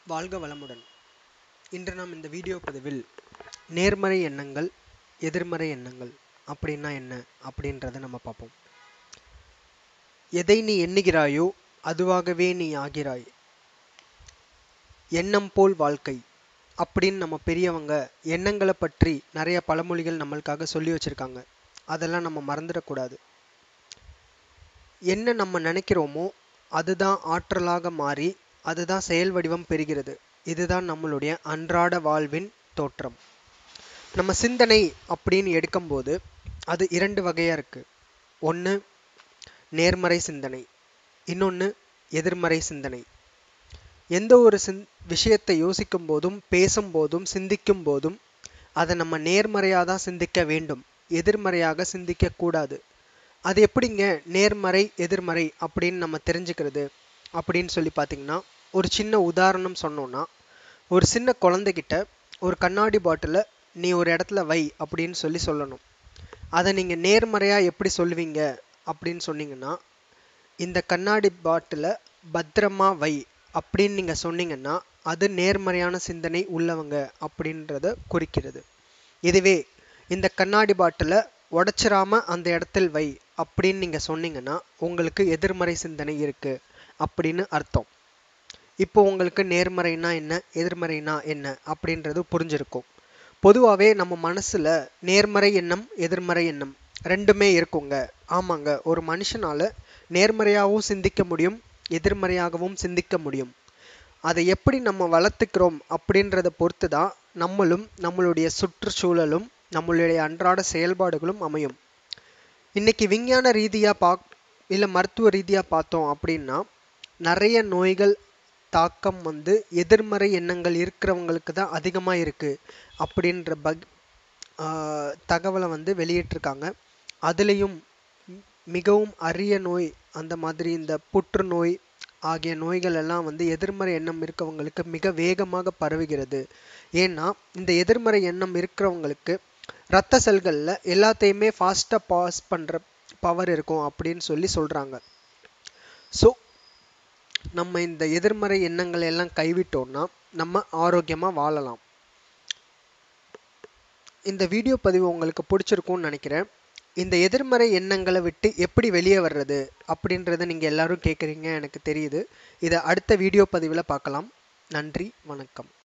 வாழ்க வளமுடன் இன்று நாம் இந்த வீடியோ பதிவில் நேர்மறை எண்ணங்கள் எதிர்மறை எண்ணங்கள் அப்படின்னா என்ன அப்படின்றத நம்ம பார்ப்போம் எதை நீ எண்ணுகிறாயோ அதுவாகவே நீ ஆகிறாய் எண்ணம் போல் வாழ்க்கை அப்படின்னு நம்ம பெரியவங்க எண்ணங்களை பற்றி நிறைய பழமொழிகள் நம்மளுக்காக சொல்லி வச்சிருக்காங்க அதெல்லாம் நம்ம மறந்துடக்கூடாது என்ன நம்ம நினைக்கிறோமோ அதுதான் ஆற்றலாக மாறி அதுதான் செயல் வடிவம் பெறுகிறது இதுதான் நம்மளுடைய அன்றாட வாழ்வின் தோற்றம் நம்ம சிந்தனை அப்படின்னு எடுக்கும்போது அது இரண்டு வகையாக இருக்கு ஒன்று நேர்மறை சிந்தனை இன்னொன்று எதிர்மறை சிந்தனை எந்த ஒரு சிந் விஷயத்தை யோசிக்கும் போதும் பேசும் போதும் சிந்திக்கும் போதும் அதை நம்ம நேர்மறையாக தான் சிந்திக்க வேண்டும் எதிர்மறையாக சிந்திக்க கூடாது அது எப்படிங்க நேர்மறை எதிர்மறை அப்படின்னு நம்ம தெரிஞ்சுக்கிறது அப்படின்னு சொல்லி பார்த்தீங்கன்னா ஒரு சின்ன உதாரணம் சொன்னோன்னா ஒரு சின்ன குழந்தைகிட்ட ஒரு கண்ணாடி பாட்டிலை நீ ஒரு இடத்துல வை அப்படின்னு சொல்லி சொல்லணும் அதை நீங்கள் நேர்மறையாக எப்படி சொல்லுவீங்க அப்படின்னு சொன்னீங்கன்னா இந்த கண்ணாடி பாட்டிலை பத்திரமா வை அப்படின்னு நீங்கள் சொன்னீங்கன்னா அது நேர்மறையான சிந்தனை உள்ளவங்க அப்படின்றத குறிக்கிறது இதுவே இந்த கண்ணாடி பாட்டிலை உடச்சிராம அந்த இடத்தில் வை அப்படின்னு நீங்கள் சொன்னீங்கன்னா உங்களுக்கு எதிர்மறை சிந்தனை இருக்கு அப்படின்னு அர்த்தம் இப்போ உங்களுக்கு நேர்மறைனா என்ன எதிர்மறைனா என்ன அப்படின்றது புரிஞ்சிருக்கும் பொதுவாகவே நம்ம மனசில் நேர்மறை எண்ணம் எதிர்மறை எண்ணம் ரெண்டுமே இருக்குங்க ஆமாங்க ஒரு மனுஷனால நேர்மறையாகவும் சிந்திக்க முடியும் எதிர்மறையாகவும் சிந்திக்க முடியும் அதை எப்படி நம்ம வளர்த்துக்கிறோம் அப்படின்றத பொறுத்து தான் நம்மளும் நம்மளுடைய சுற்றுச்சூழலும் நம்மளுடைய அன்றாட செயல்பாடுகளும் அமையும் இன்னைக்கு விஞ்ஞான ரீதியாக பா இல்லை மருத்துவ ரீதியாக பார்த்தோம் அப்படின்னா நிறைய நோய்கள் தாக்கம் வந்து எதிர்மறை எண்ணங்கள் இருக்கிறவங்களுக்கு தான் அதிகமாக இருக்குது அப்படின்ற பக் தகவலை வந்து வெளியிட்டிருக்காங்க அதுலேயும் மிகவும் அரிய நோய் அந்த மாதிரி இந்த புற்றுநோய் ஆகிய நோய்கள் எல்லாம் வந்து எதிர்மறை எண்ணம் இருக்கவங்களுக்கு மிக வேகமாக பரவுகிறது ஏன்னா இந்த எதிர்மறை எண்ணம் இருக்கிறவங்களுக்கு ரத்த செல்களில் எல்லாத்தையுமே ஃபாஸ்ட்டாக பாஸ் பண்ணுற பவர் இருக்கும் அப்படின்னு சொல்லி சொல்கிறாங்க ஸோ நம்ம இந்த எதிர்மறை எண்ணங்களை எல்லாம் கைவிட்டோம்னா நம்ம ஆரோக்கியமாக வாழலாம் இந்த வீடியோ பதிவு உங்களுக்கு பிடிச்சிருக்கும்னு நினைக்கிறேன் இந்த எதிர்மறை எண்ணங்களை விட்டு எப்படி வெளியே வர்றது அப்படின்றத நீங்கள் எல்லாரும் கேட்குறீங்க எனக்கு தெரியுது இதை அடுத்த வீடியோ பதிவில் பார்க்கலாம் நன்றி வணக்கம்